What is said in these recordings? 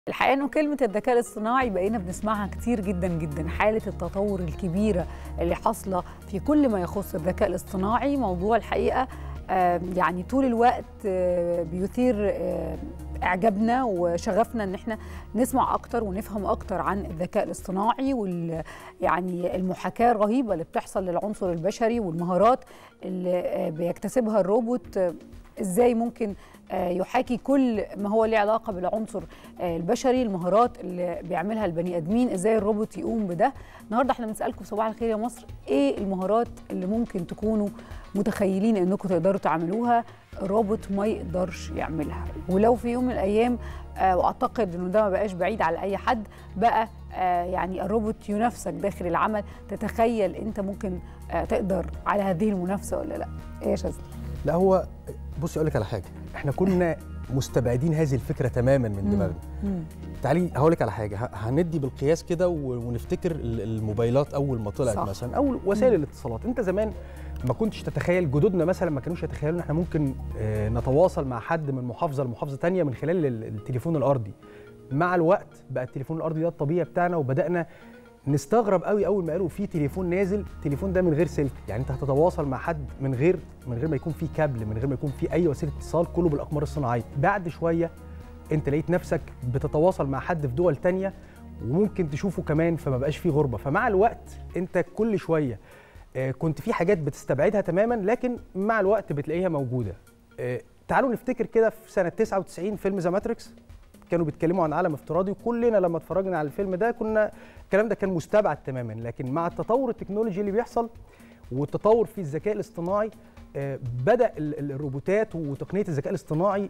الحقيقه انه كلمه الذكاء الاصطناعي بقينا بنسمعها كتير جدا جدا حاله التطور الكبيره اللي حاصله في كل ما يخص الذكاء الاصطناعي موضوع الحقيقه آه، يعني طول الوقت آه، بيثير آه، اعجابنا وشغفنا ان احنا نسمع اكتر ونفهم اكتر عن الذكاء الاصطناعي وال يعني المحاكاه الرهيبه اللي بتحصل للعنصر البشري والمهارات اللي بيكتسبها الروبوت ازاي ممكن يحاكي كل ما هو له علاقه بالعنصر البشري المهارات اللي بيعملها البني ادمين ازاي الروبوت يقوم بده النهارده احنا بنسالكم صباح الخير يا مصر ايه المهارات اللي ممكن تكونوا متخيلين انكم تقدروا تعملوها الروبوت ما يقدرش يعملها ولو في يوم من الايام آه واعتقد انه ده ما بقاش بعيد على اي حد بقى آه يعني الروبوت ينافسك داخل العمل تتخيل انت ممكن آه تقدر على هذه المنافسه ولا لا ايه يا شاذلي لا هو بصي اقول لك على حاجه احنا كنا مستبعدين هذه الفكره تماما من دماغنا تعالي هقول لك على حاجه هندي بالقياس كده ونفتكر الموبايلات اول ما طلعت صح. مثلا او وسائل الاتصالات انت زمان ما كنتش تتخيل جدودنا مثلا ما كانوش يتخيلوا ان احنا ممكن نتواصل مع حد من محافظه لمحافظه ثانيه من خلال التليفون الارضي مع الوقت بقى التليفون الارضي ده الطبيعي بتاعنا وبدانا نستغرب قوي اول ما قالوا في تليفون نازل التليفون ده من غير سلك يعني انت هتتواصل مع حد من غير من غير ما يكون في كابل من غير ما يكون في اي وسيله اتصال كله بالاقمار الصناعيه بعد شويه انت لقيت نفسك بتتواصل مع حد في دول تانية وممكن تشوفه كمان فما بقاش فيه غربه فمع الوقت انت كل شويه كنت في حاجات بتستبعدها تماما لكن مع الوقت بتلاقيها موجوده تعالوا نفتكر كده في سنه 99 فيلم ذا ماتريكس كانوا بيتكلموا عن عالم افتراضي وكلنا لما اتفرجنا على الفيلم ده كنا الكلام ده كان مستبعد تماما لكن مع التطور التكنولوجي اللي بيحصل والتطور في الذكاء الاصطناعي بدا الروبوتات وتقنيه الذكاء الاصطناعي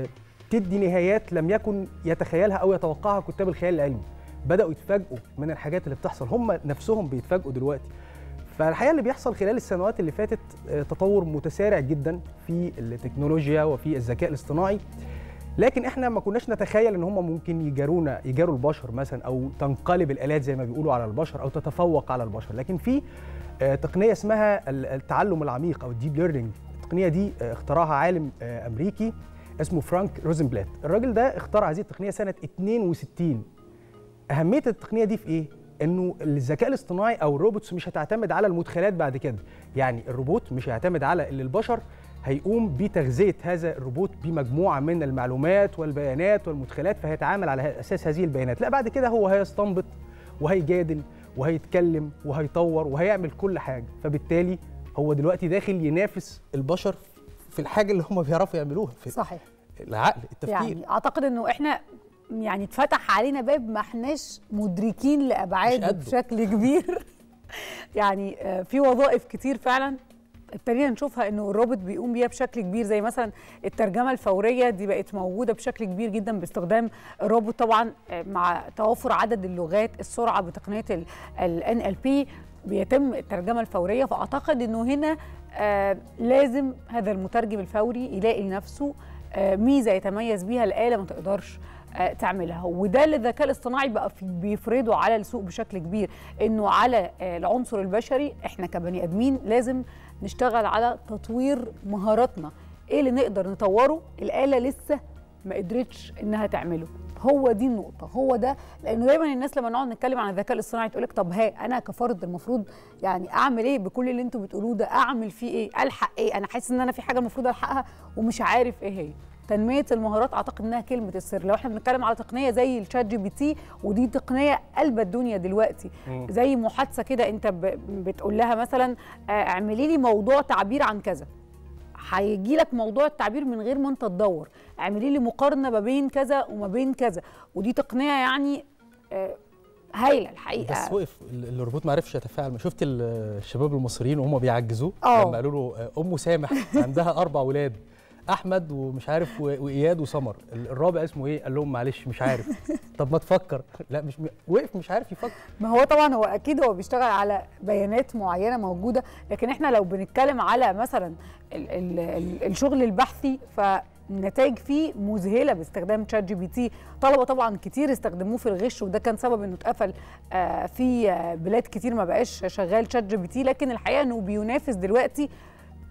تدي نهايات لم يكن يتخيلها او يتوقعها كتاب الخيال العلمي بداوا يتفاجئوا من الحاجات اللي بتحصل هم نفسهم بيتفاجئوا دلوقتي فالحقيقه اللي بيحصل خلال السنوات اللي فاتت تطور متسارع جدا في التكنولوجيا وفي الذكاء الاصطناعي لكن احنا ما كناش نتخيل ان هم ممكن يجارونا يجاروا البشر مثلا او تنقلب الالات زي ما بيقولوا على البشر او تتفوق على البشر لكن في تقنيه اسمها التعلم العميق او الديب ليرنينج التقنيه دي اخترعها عالم امريكي اسمه فرانك روزنبلات الراجل ده اخترع هذه التقنيه سنه 62 اهميه التقنيه دي في ايه انه الذكاء الاصطناعي او الروبوتس مش هتعتمد على المدخلات بعد كده يعني الروبوت مش هيعتمد على اللي البشر هيقوم بتغذيه هذا الروبوت بمجموعه من المعلومات والبيانات والمدخلات فهيتعامل على اساس هذه البيانات لا بعد كده هو هيستنبط وهيجادل وهيتكلم وهيطور وهيعمل كل حاجه فبالتالي هو دلوقتي داخل ينافس البشر في الحاجه اللي هم بيعرفوا يعملوها في صحيح العقل التفكير يعني اعتقد انه احنا يعني اتفتح علينا باب ما احناش مدركين لابعاده بشكل كبير يعني في وظائف كتير فعلا ابتدينا نشوفها انه الروبوت بيقوم بيها بشكل كبير زي مثلا الترجمه الفوريه دي بقت موجوده بشكل كبير جدا باستخدام الروبوت طبعا مع توافر عدد اللغات السرعه بتقنيه ال NLP بيتم الترجمه الفوريه فاعتقد انه هنا آه لازم هذا المترجم الفوري يلاقي لنفسه آه ميزه يتميز بيها الاله ما تقدرش آه تعملها وده اللي الذكاء الاصطناعي بقى بيفرضه على السوق بشكل كبير انه على العنصر البشري احنا كبني ادمين لازم نشتغل على تطوير مهاراتنا ايه اللي نقدر نطوره الاله لسه ما قدرتش انها تعمله هو دي النقطة هو ده لأنه دايما الناس لما نقعد نتكلم عن الذكاء الاصطناعي تقول لك طب ها أنا كفرد المفروض يعني أعمل إيه بكل اللي أنتوا بتقولوه ده أعمل فيه إيه ألحق إيه أنا حاسس إن أنا في حاجة المفروض ألحقها ومش عارف إيه هي تنمية المهارات أعتقد إنها كلمة السر لو إحنا بنتكلم على تقنية زي الشات جي بي تي ودي تقنية قلب الدنيا دلوقتي م. زي محادثة كده أنت بتقول لها مثلا اعملي لي موضوع تعبير عن كذا هيجي لك موضوع التعبير من غير ما انت تدور اعملي لي مقارنه ما بين كذا وما بين كذا ودي تقنيه يعني هايله الحقيقه بس وقف الروبوت ما عرفش يتفاعل شفت الشباب المصريين وهم بيعجزوه لما قالوا له ام سامح عندها اربع اولاد احمد ومش عارف واياد وسمر الرابع اسمه ايه قال لهم معلش مش عارف طب ما تفكر لا مش م... وقف مش عارف يفكر ما هو طبعا هو اكيد هو بيشتغل على بيانات معينه موجوده لكن احنا لو بنتكلم على مثلا ال ال ال الشغل البحثي ف النتائج فيه مذهله باستخدام تشات جي بي تي طلبه طبعا كتير استخدموه في الغش وده كان سبب انه اتقفل في بلاد كتير ما بقاش شغال تشات جي بي تي لكن الحقيقه انه بينافس دلوقتي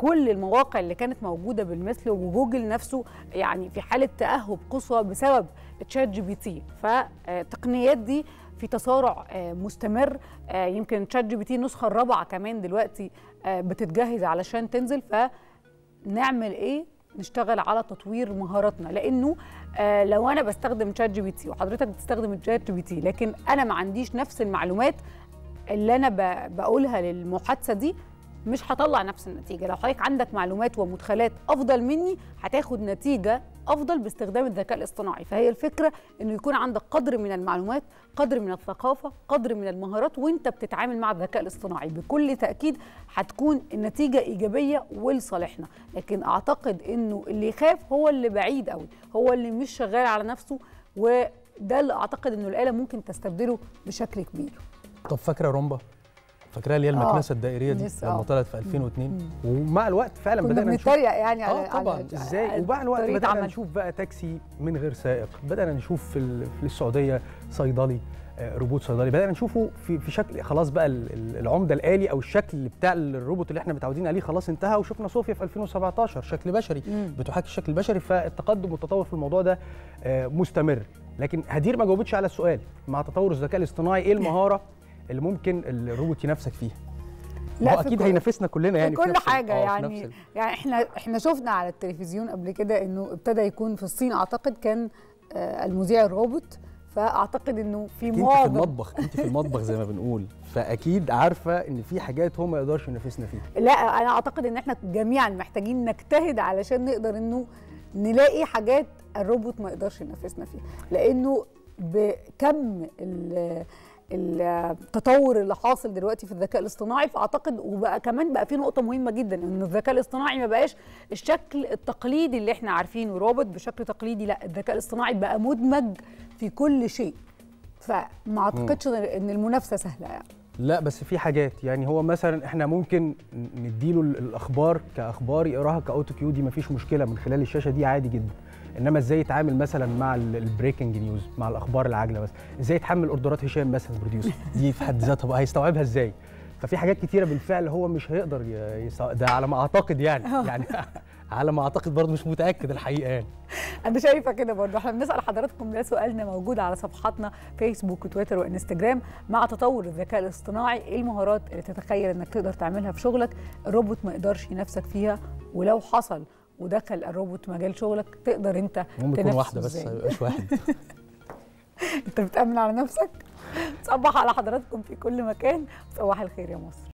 كل المواقع اللي كانت موجوده بالمثل وجوجل نفسه يعني في حاله تاهب قصوى بسبب تشات جي بي تي فالتقنيات دي في تسارع مستمر يمكن تشات جي بي تي النسخه الرابعه كمان دلوقتي بتتجهز علشان تنزل فنعمل ايه نشتغل على تطوير مهاراتنا لانه آه لو انا بستخدم تشات جي بي تي وحضرتك بتستخدم تشات جي بي تي لكن انا ما عنديش نفس المعلومات اللي انا بقولها للمحادثه دي مش هطلع نفس النتيجه لو حضرتك عندك معلومات ومدخلات افضل مني هتاخد نتيجه افضل باستخدام الذكاء الاصطناعي فهي الفكره انه يكون عندك قدر من المعلومات قدر من الثقافه قدر من المهارات وانت بتتعامل مع الذكاء الاصطناعي بكل تاكيد هتكون النتيجه ايجابيه ولصالحنا لكن اعتقد انه اللي يخاف هو اللي بعيد قوي هو اللي مش شغال على نفسه وده اللي اعتقد انه الاله ممكن تستبدله بشكل كبير طب فاكره رومبا فاكراها اللي هي المكنسه الدائريه دي لما طلعت في 2002 مم. ومع الوقت فعلا بدانا نشوف يعني اه طبعا على ازاي ومع الوقت بدانا عمل. نشوف بقى تاكسي من غير سائق بدانا نشوف في, في السعوديه صيدلي روبوت صيدلي بدانا نشوفه في في شكل خلاص بقى العمده الالي او الشكل بتاع الروبوت اللي احنا متعودين عليه خلاص انتهى وشفنا صوفيا في 2017 شكل بشري مم. بتحاكي الشكل البشري فالتقدم والتطور في الموضوع ده مستمر لكن هدير ما جاوبتش على السؤال مع تطور الذكاء الاصطناعي ايه المهاره اللي ممكن الروبوت ينافسك فيها لا اكيد هينافسنا كلنا يعني في كل في حاجه يعني يعني احنا احنا شفنا على التلفزيون قبل كده انه ابتدى يكون في الصين اعتقد كان آه المذيع الروبوت فاعتقد انه في انت في المطبخ انت في المطبخ زي ما بنقول فاكيد عارفه ان في حاجات هو ما يقدرش ينافسنا فيها لا انا اعتقد ان احنا جميعا محتاجين نجتهد علشان نقدر انه نلاقي حاجات الروبوت ما يقدرش ينافسنا فيها لانه بكم التطور اللي حاصل دلوقتي في الذكاء الاصطناعي فاعتقد وبقى كمان بقى في نقطه مهمه جدا ان الذكاء الاصطناعي ما بقاش الشكل التقليدي اللي احنا عارفينه روبوت بشكل تقليدي لا الذكاء الاصطناعي بقى مدمج في كل شيء فما اعتقدش ان المنافسه سهله يعني لا بس في حاجات يعني هو مثلا احنا ممكن نديله الاخبار كاخبار يقراها كاوتو كيو دي مفيش مشكله من خلال الشاشه دي عادي جدا انما ازاي يتعامل مثلا مع البريكنج نيوز مع الاخبار العاجله مثلا ازاي يتحمل اوردرات هشام مثلا بروديوسر دي في حد ذاتها بقى هيستوعبها ازاي ففي حاجات كتيره بالفعل هو مش هيقدر يستوعب ده على ما اعتقد يعني يعني على ما اعتقد برضه مش متاكد الحقيقه يعني انا شايفه كده برضه احنا بنسال حضراتكم ده سؤالنا موجود على صفحاتنا فيسبوك وتويتر وانستجرام مع تطور الذكاء الاصطناعي ايه المهارات اللي تتخيل انك تقدر تعملها في شغلك الروبوت ما يقدرش ينافسك فيها ولو حصل ودخل الروبوت مجال شغلك تقدر انت ممكن يكون واحده بس ما يبقاش واحد انت بتامن على نفسك صبح على حضراتكم في كل مكان صباح الخير يا مصر